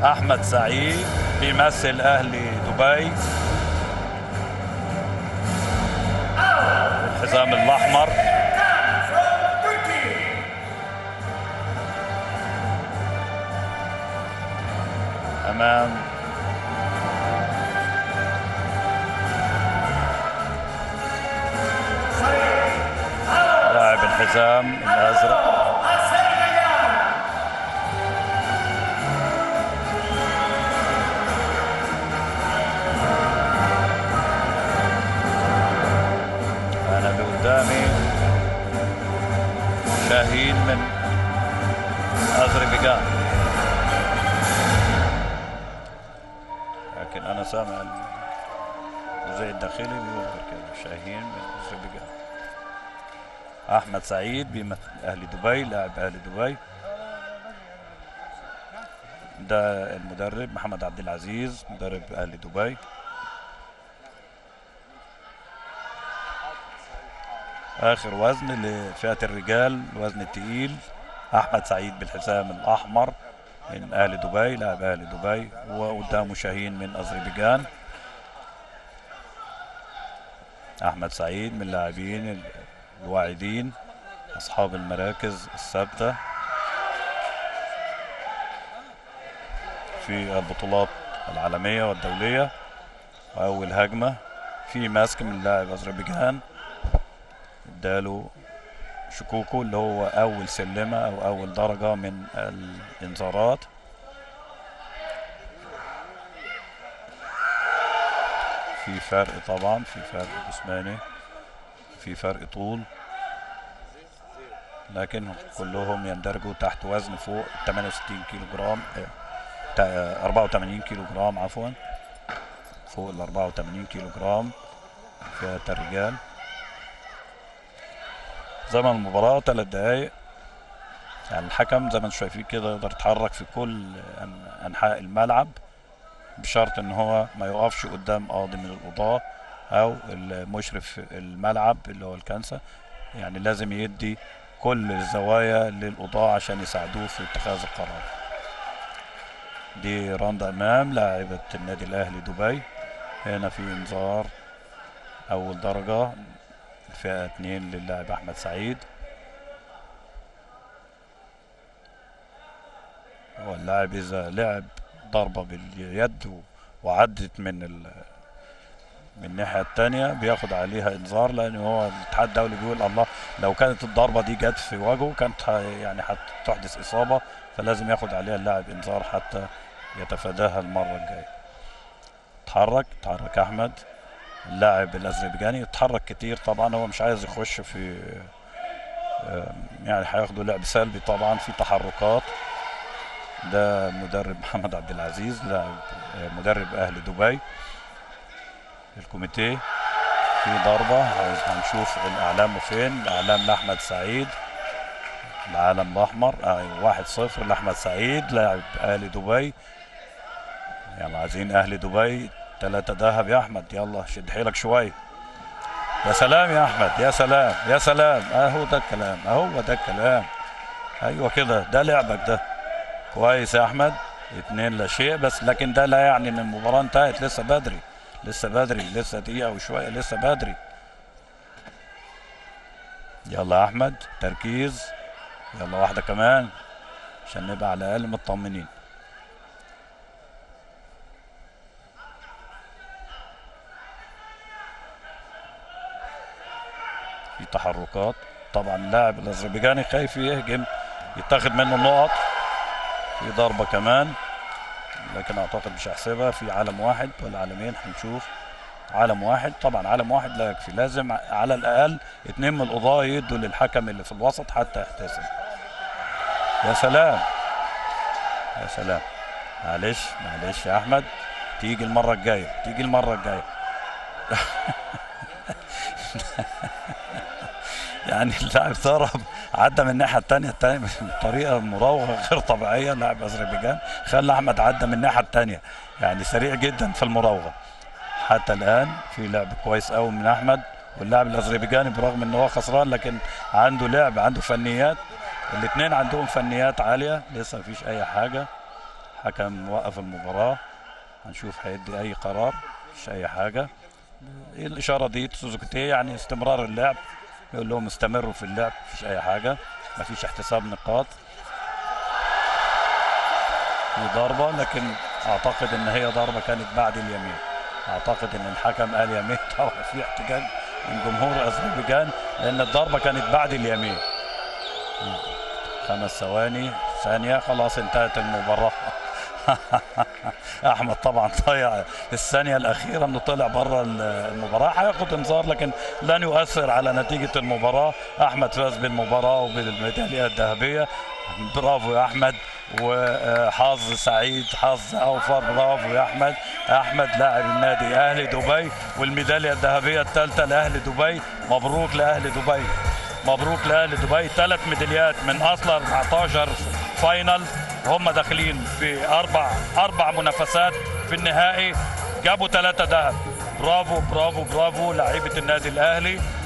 احمد سعيد بيمثل اهلي دبي الحزام الاحمر امام لاعب الحزام الازرق انا اللي قدامي شاهين من اذربيجان لكن انا سامع المذيع الداخلي بيقول غير كده شاهين من اذربيجان احمد سعيد بيمثل اهلي دبي لاعب اهلي دبي ده المدرب محمد عبد العزيز مدرب اهلي دبي اخر وزن لفئه الرجال الوزن الثقيل احمد سعيد بالحزام الاحمر من اهل دبي لاعب اهل دبي وقدامه شاهين من اذربيجان احمد سعيد من اللاعبين الواعدين اصحاب المراكز الثابته في البطولات العالميه والدوليه واول هجمه في ماسك من لاعب اذربيجان اداله شكوكو اللي هو اول سلمه او اول درجه من الانذارات في فرق طبعا في فرق جسماني في فرق طول لكن كلهم يندرجوا تحت وزن فوق 68 كيلو جرام آه، تا- 84 كيلو جرام عفوا فوق ال 84 كيلو جرام فئة الرجال زمن المباراة ثلاث دقايق يعني الحكم زي ما انتم شايفين كده يقدر يتحرك في كل أن- أنحاء الملعب بشرط ان هو ما يقفش قدام قاضي من القضاة او المشرف الملعب اللي هو الكنسة يعني لازم يدي كل الزوايا للقضاة عشان يساعدوه في اتخاذ القرار دي رندا امام لاعبة النادي الاهلي دبي هنا في انذار اول درجة فئة اتنين للاعب احمد سعيد هو اللاعب اذا لعب ضربة باليد و- وعدت من ال من الناحية التانية بياخد عليها انذار لان هو الاتحاد الدولي بيقول الله لو كانت الضربة دي جت في وجهه كانت ه- يعني هتحدث اصابة فلازم ياخد عليها اللاعب انذار حتى يتفاداها المرة الجاية اتحرك اتحرك احمد اللاعب الاذربيجاني اتحرك كتير طبعا هو مش عايز يخش في آم، يعني هياخدوا لعب سلبي طبعا في تحركات ده مدرب محمد عبد العزيز لاعب آه، مدرب اهل دبي الكوميتيه في ضربة عايز هنشوف الإعلام فين الإعلام لأحمد سعيد العالم الأحمر أيوة واحد صفر لأحمد سعيد لاعب أهل دبي يلا عايزين أهل دبي ثلاثة ذهب يا أحمد يلا شد حيلك شوية يا سلام يا أحمد يا سلام يا سلام أهو ده الكلام أهو ده الكلام أيوة كده ده لعبك ده كويس يا أحمد اتنين لا شيء بس لكن ده لا يعني إن المباراة انتهت لسه بدري لسه بدري لسه دقيقة وشوية لسه بدري يلا يا أحمد تركيز يلا واحدة كمان عشان نبقى على الأقل مطمنين في تحركات طبعا اللاعب الأذربيجاني خايف يهجم يتاخد منه نقط في ضربة كمان لكن اعتقد مش هحسبها في عالم واحد ولا عالمين هنشوف عالم واحد طبعا عالم واحد لا يكفي لازم على الاقل اتنين من القضاة يدوا للحكم اللي في الوسط حتى يحتسب يا سلام يا سلام معلش معلش يا احمد تيجي المرة الجاية تيجي المرة الجاية يعني اللاعب ضرب عدى من الناحيه الثانيه الثانيه بطريقه مراوغه غير طبيعيه لاعب اذربيجان خلى احمد عدى من الناحيه الثانيه يعني سريع جدا في المراوغه حتى الان في لعب كويس قوي من احمد واللاعب الاذربيجاني برغم ان هو خسران لكن عنده لعب عنده فنيات الاثنين عندهم فنيات عاليه لسه مفيش اي حاجه حكم وقف المباراة هنشوف هيدي أي قرار مش أي حاجة إيه الإشارة دي سوزوكي يعني استمرار اللعب يقول لهم استمروا في اللعب مفيش أي حاجة مفيش احتساب نقاط في ضربة لكن أعتقد إن هي ضربة كانت بعد اليمين أعتقد إن الحكم قال يمين طبعا في احتجاج من جمهور أذربيجان لأن الضربة كانت بعد اليمين خمس ثواني ثانية خلاص انتهت المباراة احمد طبعا ضيع الثانيه الاخيره انه طلع بره المباراه هياخد انذار لكن لن يؤثر على نتيجه المباراه احمد فاز بالمباراه وبالميداليه الذهبيه برافو يا احمد وحظ سعيد حظ اوفر برافو يا احمد احمد لاعب النادي اهلي دبي والميداليه الذهبيه الثالثه لاهلي دبي مبروك لاهلي دبي مبروك لاهلي دبي ثلاث ميداليات من اصل 14 فاينل هم داخلين في اربع اربع منافسات في النهائي جابوا ثلاثه ذهب برافو برافو برافو لعيبه النادي الاهلي